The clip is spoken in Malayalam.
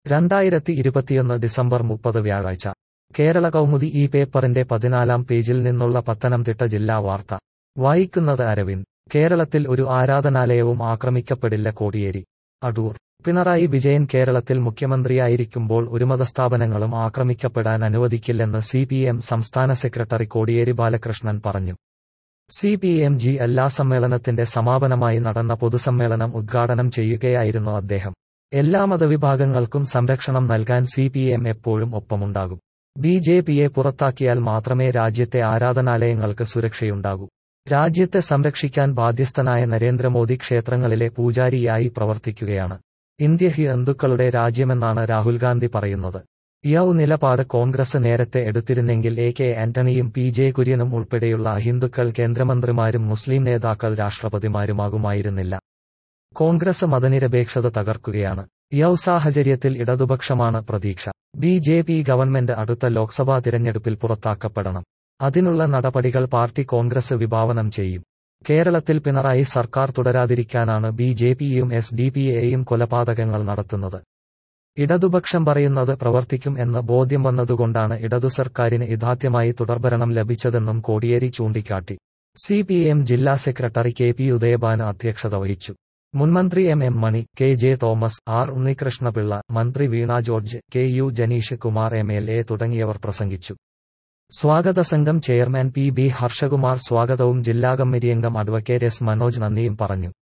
രണ്ടായിരത്തി ഇരുപത്തിയൊന്ന് ഡിസംബർ മുപ്പത് വ്യാഴാഴ്ച കേരള കൗമുദി ഈ പേപ്പറിന്റെ പതിനാലാം പേജിൽ നിന്നുള്ള പത്തനംതിട്ട ജില്ലാ വാർത്ത വായിക്കുന്നത് അരവിന്ദ് കേരളത്തിൽ ഒരു ആരാധനാലയവും ആക്രമിക്കപ്പെടില്ല കോടിയേരി അടൂർ പിണറായി വിജയൻ കേരളത്തിൽ മുഖ്യമന്ത്രിയായിരിക്കുമ്പോൾ ഒരു മതസ്ഥാപനങ്ങളും ആക്രമിക്കപ്പെടാൻ അനുവദിക്കില്ലെന്ന് സി പി എം സംസ്ഥാന സെക്രട്ടറി കോടിയേരി ബാലകൃഷ്ണൻ പറഞ്ഞു സി പി എം ജി എല്ലാ സമ്മേളനത്തിന്റെ സമാപനമായി നടന്ന പൊതുസമ്മേളനം ഉദ്ഘാടനം ചെയ്യുകയായിരുന്നു അദ്ദേഹം എല്ലാ മതവിഭാഗങ്ങൾക്കും സംരക്ഷണം നൽകാൻ സി പി എം എപ്പോഴും ഒപ്പമുണ്ടാകും ബി ജെ പിയെ പുറത്താക്കിയാൽ മാത്രമേ രാജ്യത്തെ ആരാധനാലയങ്ങൾക്ക് സുരക്ഷയുണ്ടാകൂ രാജ്യത്തെ സംരക്ഷിക്കാൻ ബാധ്യസ്ഥനായ നരേന്ദ്രമോദി ക്ഷേത്രങ്ങളിലെ പൂജാരിയായി പ്രവർത്തിക്കുകയാണ് ഇന്ത്യ ഹിന്ദുക്കളുടെ രാജ്യമെന്നാണ് രാഹുൽ ഗാന്ധി പറയുന്നത് യൗ നിലപാട് കോൺഗ്രസ് നേരത്തെ എടുത്തിരുന്നെങ്കിൽ എ കെ ആന്റണിയും പി ജെ കുര്യനും ഉൾപ്പെടെയുള്ള അഹിന്ദുക്കൾ കേന്ദ്രമന്ത്രിമാരും മുസ്ലിം നേതാക്കൾ രാഷ്ട്രപതിമാരുമാകുമായിരുന്നില്ല കോൺഗ്രസ് മതനിരപേക്ഷത തകർക്കുകയാണ് യൗ സാഹചര്യത്തിൽ ഇടതുപക്ഷമാണ് പ്രതീക്ഷ ബി ജെ പി ഗവൺമെന്റ് അടുത്ത ലോക്സഭാ തിരഞ്ഞെടുപ്പിൽ പുറത്താക്കപ്പെടണം അതിനുള്ള നടപടികൾ പാർട്ടി കോൺഗ്രസ് വിഭാവനം ചെയ്യും കേരളത്തിൽ പിണറായി സർക്കാർ തുടരാതിരിക്കാനാണ് ബി ജെ പിയും എസ് ഡി പി എയും കൊലപാതകങ്ങൾ നടത്തുന്നത് ഇടതുപക്ഷം പറയുന്നത് പ്രവർത്തിക്കും എന്ന ബോധ്യം വന്നതുകൊണ്ടാണ് ഇടതു സർക്കാരിന് ഇതാദ്യമായി തുടർഭരണം ലഭിച്ചതെന്നും കോടിയേരി ചൂണ്ടിക്കാട്ടി സി പി എം ജില്ലാ സെക്രട്ടറി കെ പി ഉദയഭാന് അധ്യക്ഷത വഹിച്ചു മുൻമന്ത്രി എം എം മണി K J Thomas R Unnikrishna Pillai മന്ത്രി വീണ George K U Janeesh Kumar M L A തുടങ്ങിയവർ പ്രസംഗിച്ചു സ്വാഗത സംഘം ചെയർമാൻ പി ബി ഹർഷകുമാർ സ്വാഗതവും ജില്ലാ കമ്മിറ്റിയംഗം അഡ്വക്കേറ്റ് എസ് മനോജ് നന്ദിയും പറഞ്ഞു